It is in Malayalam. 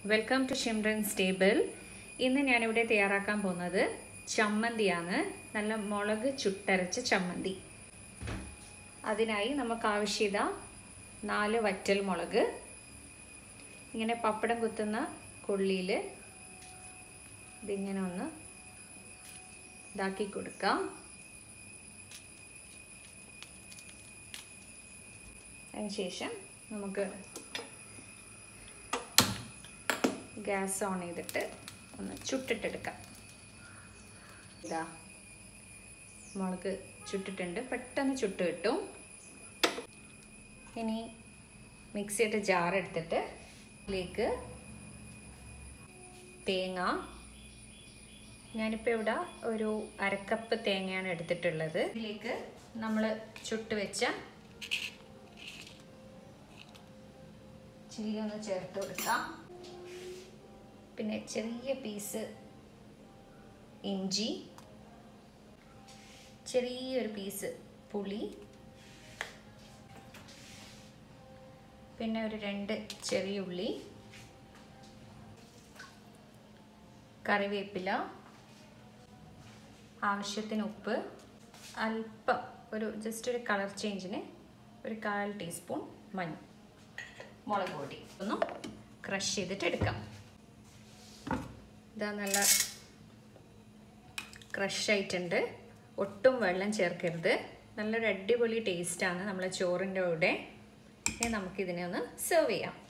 വെൽക്കം ടു ഷിംറൻസ് ടേബിൾ ഇന്ന് ഞാനിവിടെ തയ്യാറാക്കാൻ പോകുന്നത് ചമ്മന്തിയാണ് നല്ല മുളക് ചുട്ടരച്ച ചമ്മന്തി അതിനായി നമുക്ക് ആവശ്യത നാല് വറ്റൽ മുളക് ഇങ്ങനെ പപ്പടം കുത്തുന്ന കൊള്ളിയിൽ ഇതിങ്ങനെ ഒന്ന് ഇതാക്കി കൊടുക്കാം അതിനുശേഷം നമുക്ക് ഗ്യാസ് ഓൺ ചെയ്തിട്ട് ഒന്ന് ചുട്ടിട്ടെടുക്കാം ഇതാ മുളക് ചുട്ടിട്ടുണ്ട് പെട്ടെന്ന് ചുട്ട് കിട്ടും ഇനി മിക്സിയുടെ ജാർ എടുത്തിട്ട് ഇതിലേക്ക് തേങ്ങ ഞാനിപ്പോൾ ഇവിടെ ഒരു അരക്കപ്പ് തേങ്ങയാണ് എടുത്തിട്ടുള്ളത് ഇതിലേക്ക് നമ്മൾ ചുട്ട് വെച്ച ചില്ലി ഒന്ന് ചേർത്ത് കൊടുക്കാം പിന്നെ ചെറിയ പീസ് ഇഞ്ചി ചെറിയൊരു പീസ് പുളി പിന്നെ ഒരു രണ്ട് ചെറിയ ഉള്ളി കറിവേപ്പില ആവശ്യത്തിന് ഉപ്പ് അല്പം ഒരു ജസ്റ്റ് ഒരു കളർ ചേഞ്ചിന് ഒരു കാൽ ടീസ്പൂൺ മഞ്ഞൾ മുളക് പൊടി ഒന്ന് ക്രഷ് ചെയ്തിട്ട് എടുക്കാം ഇതാ നല്ല ക്രഷ് ആയിട്ടുണ്ട് ഒട്ടും വെള്ളം ചേർക്കരുത് നല്ലൊരു അടിപൊളി ടേസ്റ്റാണ് നമ്മളെ ചോറിൻ്റെ കൂടെ ഇനി നമുക്കിതിനെ ഒന്ന് സെർവ് ചെയ്യാം